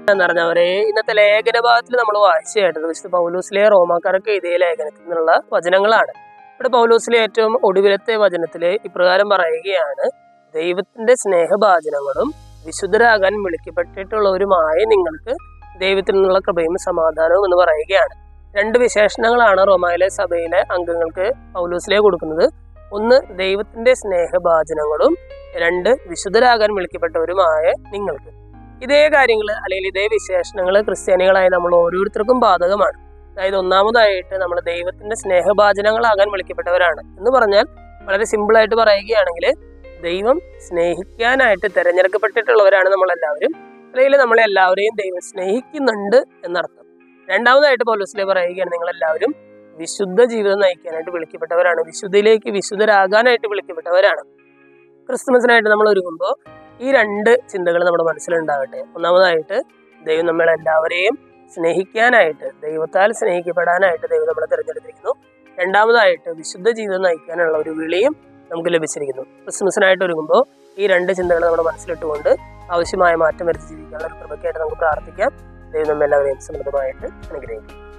നിറഞ്ഞവരെ ഇന്നത്തെ ലേഖന ഭാഗത്തിൽ നമ്മൾ വായിച്ചു കേട്ടത് വിശുദ്ധ പൗലൂസിലെ റോമാക്കാർക്ക് എഴുതിയ ലേഖനത്തിൽ നിന്നുള്ള വചനങ്ങളാണ് ഇവിടെ പൗലൂസിലെ ഏറ്റവും ഒടുവിലത്തെ വചനത്തില് ഇപ്രകാരം പറയുകയാണ് ദൈവത്തിന്റെ സ്നേഹഭാചനങ്ങളും വിശുദ്ധരാകാൻ വിളിക്കപ്പെട്ടിട്ടുള്ളവരുമായ നിങ്ങൾക്ക് ദൈവത്തിൽ നിന്നുള്ള കൃപയും സമാധാനവും എന്ന് പറയുകയാണ് രണ്ട് വിശേഷണങ്ങളാണ് റോമായിലെ സഭയിലെ അംഗങ്ങൾക്ക് പൗലൂസിലെ കൊടുക്കുന്നത് ഒന്ന് ദൈവത്തിന്റെ സ്നേഹഭാചനങ്ങളും രണ്ട് വിശുദ്ധരാകാൻ വിളിക്കപ്പെട്ടവരുമായ നിങ്ങൾക്ക് ഇതേ കാര്യങ്ങൾ അല്ലെങ്കിൽ ഇതേ വിശേഷണങ്ങൾ ക്രിസ്ത്യാനികളായ നമ്മൾ ഓരോരുത്തർക്കും ബാധകമാണ് അതായത് ഒന്നാമതായിട്ട് നമ്മൾ ദൈവത്തിന്റെ സ്നേഹഭാചനങ്ങളാകാൻ വിളിക്കപ്പെട്ടവരാണ് എന്ന് പറഞ്ഞാൽ വളരെ സിമ്പിൾ ആയിട്ട് പറയുകയാണെങ്കിൽ ദൈവം സ്നേഹിക്കാനായിട്ട് തിരഞ്ഞെടുക്കപ്പെട്ടിട്ടുള്ളവരാണ് നമ്മളെല്ലാവരും അല്ലെങ്കിൽ നമ്മളെ എല്ലാവരെയും ദൈവം സ്നേഹിക്കുന്നുണ്ട് എന്നർത്ഥം രണ്ടാമതായിട്ട് പോലീസിലെ പറയുകയാണ് നിങ്ങളെല്ലാവരും വിശുദ്ധ ജീവിതം നയിക്കാനായിട്ട് വിളിക്കപ്പെട്ടവരാണ് വിശുദ്ധിയിലേക്ക് വിശുദ്ധരാകാനായിട്ട് വിളിക്കപ്പെട്ടവരാണ് ക്രിസ്തുമസിനായിട്ട് നമ്മൾ ഒരുങ്ങുമ്പോൾ ഈ രണ്ട് ചിന്തകൾ നമ്മുടെ മനസ്സിലുണ്ടാകട്ടെ ഒന്നാമതായിട്ട് ദൈവം നമ്മളെല്ലാവരെയും സ്നേഹിക്കാനായിട്ട് ദൈവത്താൽ സ്നേഹിക്കപ്പെടാനായിട്ട് ദൈവം നമ്മളെ തിരഞ്ഞെടുത്തിരിക്കുന്നു രണ്ടാമതായിട്ട് വിശുദ്ധ ജീവിതം നയിക്കാനുള്ള ഒരു വിളിയും നമുക്ക് ലഭിച്ചിരിക്കുന്നു ക്രിസ്മസിനായിട്ട് ഒരുങ്ങുമ്പോൾ ഈ രണ്ട് ചിന്തകൾ നമ്മുടെ മനസ്സിലിട്ടുകൊണ്ട് ആവശ്യമായ മാറ്റം വരുത്തി ജീവിക്കാനുള്ള ഒരു കൃപയ്ക്കായിട്ട് നമുക്ക് പ്രാർത്ഥിക്കാം ദൈവം നമ്മെല്ലാവരെയും സമൃദ്ധമായിട്ട് അനുഗ്രഹിക്കും